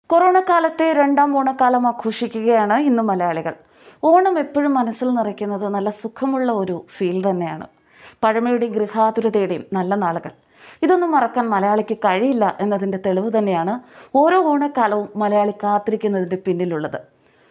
corona കാലത്തെ രണ്ടാം ഓണക്കാലം ആഘോഷിക്കുകയാണ് ഇന്ന് മലയാളികൾ ഓണം എപ്പോഴും മനസ്സിൽ നിറയ്ക്കുന്നത് നല്ല സുഖമുള്ള ഒരു ഫീൽ തന്നെയാണ് പഴമയുടെയും ഗൃഹാതുരതയുടെയും നല്ല നാളുകൾ ഇതൊന്നും മറക്കാൻ മലയാളിക്ക് കഴിയില്ല എന്നതിൻ്റെ തെളിവ് തന്നെയാണ് ഓരോ ഓണക്കാലവും മലയാളി കാത്തിരിക്കുന്നതിൻ്റെ പിന്നിലുള്ളത്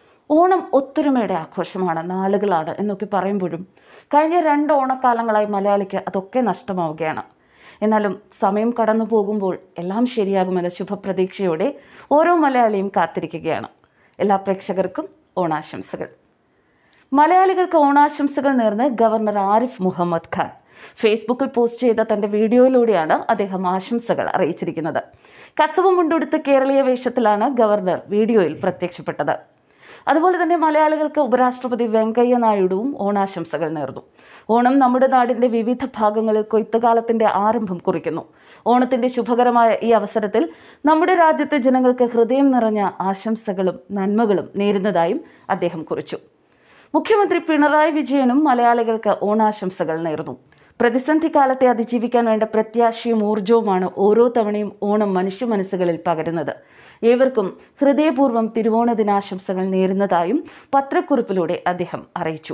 ഓണം ഒത്തൊരുമയുടെ ആഘോഷമാണ് നാളുകളാണ് എന്നൊക്കെ പറയുമ്പോഴും കഴിഞ്ഞ രണ്ട് ഓണക്കാലങ്ങളായി മലയാളിക്ക് അതൊക്കെ നഷ്ടമാവുകയാണ് എന്നാലും സമയം കടന്നു പോകുമ്പോൾ എല്ലാം ശരിയാകുമെന്ന ശുഭപ്രതീക്ഷയോടെ ഓരോ മലയാളിയും കാത്തിരിക്കുകയാണ് എല്ലാ പ്രേക്ഷകർക്കും ഓണാശംസകൾ മലയാളികൾക്ക് ഓണാശംസകൾ നേർന്ന് ഗവർണർ ആരിഫ് മുഹമ്മദ് ഖാൻ ഫേസ്ബുക്കിൽ പോസ്റ്റ് ചെയ്ത തന്റെ വീഡിയോയിലൂടെയാണ് അദ്ദേഹം ആശംസകൾ അറിയിച്ചിരിക്കുന്നത് കസവ് മുണ്ടുടുത്ത് കേരളീയ വേഷത്തിലാണ് ഗവർണർ വീഡിയോയിൽ പ്രത്യക്ഷപ്പെട്ടത് അതുപോലെ തന്നെ മലയാളികൾക്ക് ഉപരാഷ്ട്രപതി വെങ്കയ്യ നായിഡുവും ഓണാശംസകൾ നേർന്നു ഓണം നമ്മുടെ നാടിന്റെ വിവിധ ഭാഗങ്ങളിൽ കൊയ്ത്തുകാലത്തിന്റെ ആരംഭം കുറിക്കുന്നു ഓണത്തിന്റെ ശുഭകരമായ ഈ അവസരത്തിൽ നമ്മുടെ രാജ്യത്തെ ജനങ്ങൾക്ക് ഹൃദയം നിറഞ്ഞ ആശംസകളും നന്മകളും നേരുന്നതായും അദ്ദേഹം കുറിച്ചു മുഖ്യമന്ത്രി പിണറായി വിജയനും മലയാളികൾക്ക് ഓണാശംസകൾ നേർന്നു പ്രതിസന്ധി കാലത്തെ അതിജീവിക്കാൻ വേണ്ട പ്രത്യാശയും ഊർജവുമാണ് ഓരോ തവണയും ഓണം മനുഷ്യ മനസ്സുകളിൽ പകരുന്നത് ഏവർക്കും ഹൃദയപൂർവ്വം തിരുവോണ ദിനാശംസകൾ നേരുന്നതായും പത്രക്കുറിപ്പിലൂടെ അദ്ദേഹം അറിയിച്ചു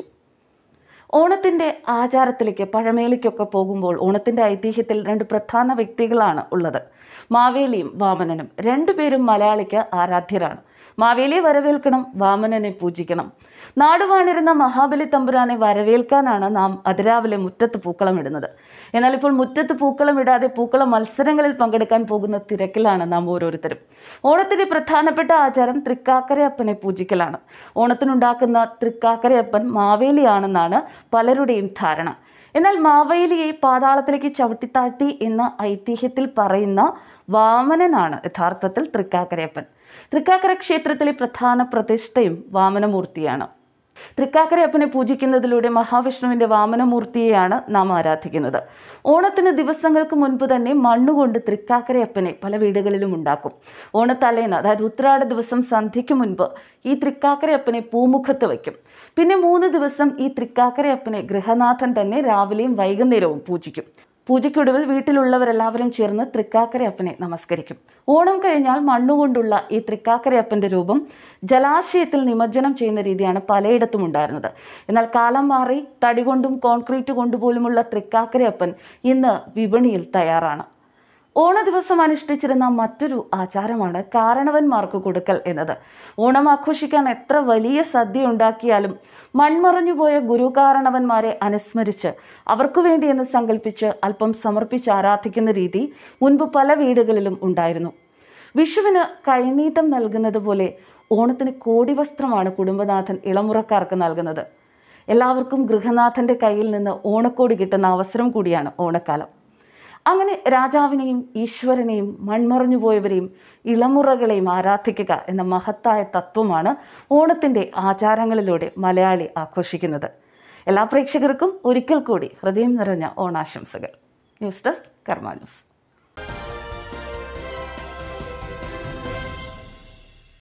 ഓണത്തിൻ്റെ ആചാരത്തിലേക്ക് പഴമേലിക്കൊക്കെ പോകുമ്പോൾ ഓണത്തിൻ്റെ ഐതിഹ്യത്തിൽ രണ്ട് പ്രധാന വ്യക്തികളാണ് ഉള്ളത് മാവേലിയും വാമനനും രണ്ടുപേരും മലയാളിക്ക് ആരാധ്യരാണ് മാവേലിയെ വരവേൽക്കണം വാമനനെ പൂജിക്കണം നാടുവാണിരുന്ന മഹാബലി തമ്പുരാനെ വരവേൽക്കാനാണ് നാം അതിരാവിലെ മുറ്റത്ത് പൂക്കളം ഇടുന്നത് എന്നാൽ ഇപ്പോൾ മുറ്റത്ത് പൂക്കളം ഇടാതെ പൂക്കളം മത്സരങ്ങളിൽ പങ്കെടുക്കാൻ പോകുന്ന തിരക്കിലാണ് നാം ഓരോരുത്തരും ഓണത്തിന്റെ പ്രധാനപ്പെട്ട ആചാരം തൃക്കാക്കരയപ്പനെ പൂജിക്കലാണ് ഓണത്തിനുണ്ടാക്കുന്ന തൃക്കാക്കരയപ്പൻ മാവേലിയാണെന്നാണ് പലരുടെയും ധാരണ എന്നാൽ മാവേലിയെ പാതാളത്തിലേക്ക് ചവിട്ടിത്താഴ്ത്തി എന്ന ഐതിഹ്യത്തിൽ പറയുന്ന വാമനനാണ് യഥാർത്ഥത്തിൽ തൃക്കാക്കരയപ്പൻ തൃക്കാക്കര ക്ഷേത്രത്തിലെ പ്രധാന പ്രതിഷ്ഠയും വാമനമൂർത്തിയാണ് തൃക്കാക്കരയപ്പനെ പൂജിക്കുന്നതിലൂടെ മഹാവിഷ്ണുവിന്റെ വാമനമൂർത്തിയെയാണ് നാം ആരാധിക്കുന്നത് ഓണത്തിന് ദിവസങ്ങൾക്ക് മുൻപ് തന്നെ മണ്ണുകൊണ്ട് തൃക്കാക്കരയപ്പനെ പല വീടുകളിലും ഉണ്ടാക്കും ഓണത്തലേന്ന് അതായത് ഉത്രാട ദിവസം സന്ധ്യയ്ക്ക് മുൻപ് ഈ തൃക്കാക്കരയപ്പനെ പൂമുഖത്ത് വയ്ക്കും പിന്നെ മൂന്ന് ദിവസം ഈ തൃക്കാക്കരയപ്പനെ ഗൃഹനാഥൻ തന്നെ രാവിലെയും വൈകുന്നേരവും പൂജിക്കും പൂജയ്ക്കൊടുവിൽ വീട്ടിലുള്ളവരെല്ലാവരും ചേർന്ന് തൃക്കാക്കരയപ്പനെ നമസ്കരിക്കും ഓണം കഴിഞ്ഞാൽ മണ്ണുകൊണ്ടുള്ള ഈ തൃക്കാക്കരയപ്പൻ്റെ രൂപം ജലാശയത്തിൽ നിമജ്ജനം ചെയ്യുന്ന രീതിയാണ് പലയിടത്തും ഉണ്ടായിരുന്നത് എന്നാൽ കാലം മാറി തടി കൊണ്ടും കോൺക്രീറ്റ് കൊണ്ടുപോലുമുള്ള തൃക്കാക്കരയപ്പൻ ഇന്ന് വിപണിയിൽ തയ്യാറാണ് ഓണ ദിവസം അനുഷ്ഠിച്ചിരുന്ന മറ്റൊരു ആചാരമാണ് കാരണവന്മാർക്ക് കൊടുക്കൽ എന്നത് ഓണം ആഘോഷിക്കാൻ എത്ര വലിയ സദ്യ ഉണ്ടാക്കിയാലും മൺമറഞ്ഞുപോയ ഗുരുകാരണവന്മാരെ അനുസ്മരിച്ച് അവർക്കു വേണ്ടി എന്ന് സങ്കല്പിച്ച് അല്പം സമർപ്പിച്ച് ആരാധിക്കുന്ന രീതി മുൻപ് പല വീടുകളിലും ഉണ്ടായിരുന്നു വിഷുവിന് കൈനീട്ടം നൽകുന്നത് പോലെ ഓണത്തിന് കോടി വസ്ത്രമാണ് കുടുംബനാഥൻ ഇളമുറക്കാർക്ക് നൽകുന്നത് എല്ലാവർക്കും ഗൃഹനാഥൻ്റെ കയ്യിൽ നിന്ന് ഓണക്കോടി കിട്ടുന്ന അവസരം കൂടിയാണ് ഓണക്കാലം അങ്ങനെ രാജാവിനെയും ഈശ്വരനെയും മൺമറഞ്ഞുപോയവരെയും ഇളമുറകളെയും ആരാധിക്കുക എന്ന മഹത്തായ തത്വമാണ് ഓണത്തിൻ്റെ ആചാരങ്ങളിലൂടെ മലയാളി ആഘോഷിക്കുന്നത് എല്ലാ പ്രേക്ഷകർക്കും ഒരിക്കൽ കൂടി ഹൃദയം നിറഞ്ഞ ഓണാശംസകൾ ന്യൂസ് ഡെസ്ക് കർമ്മ ന്യൂസ്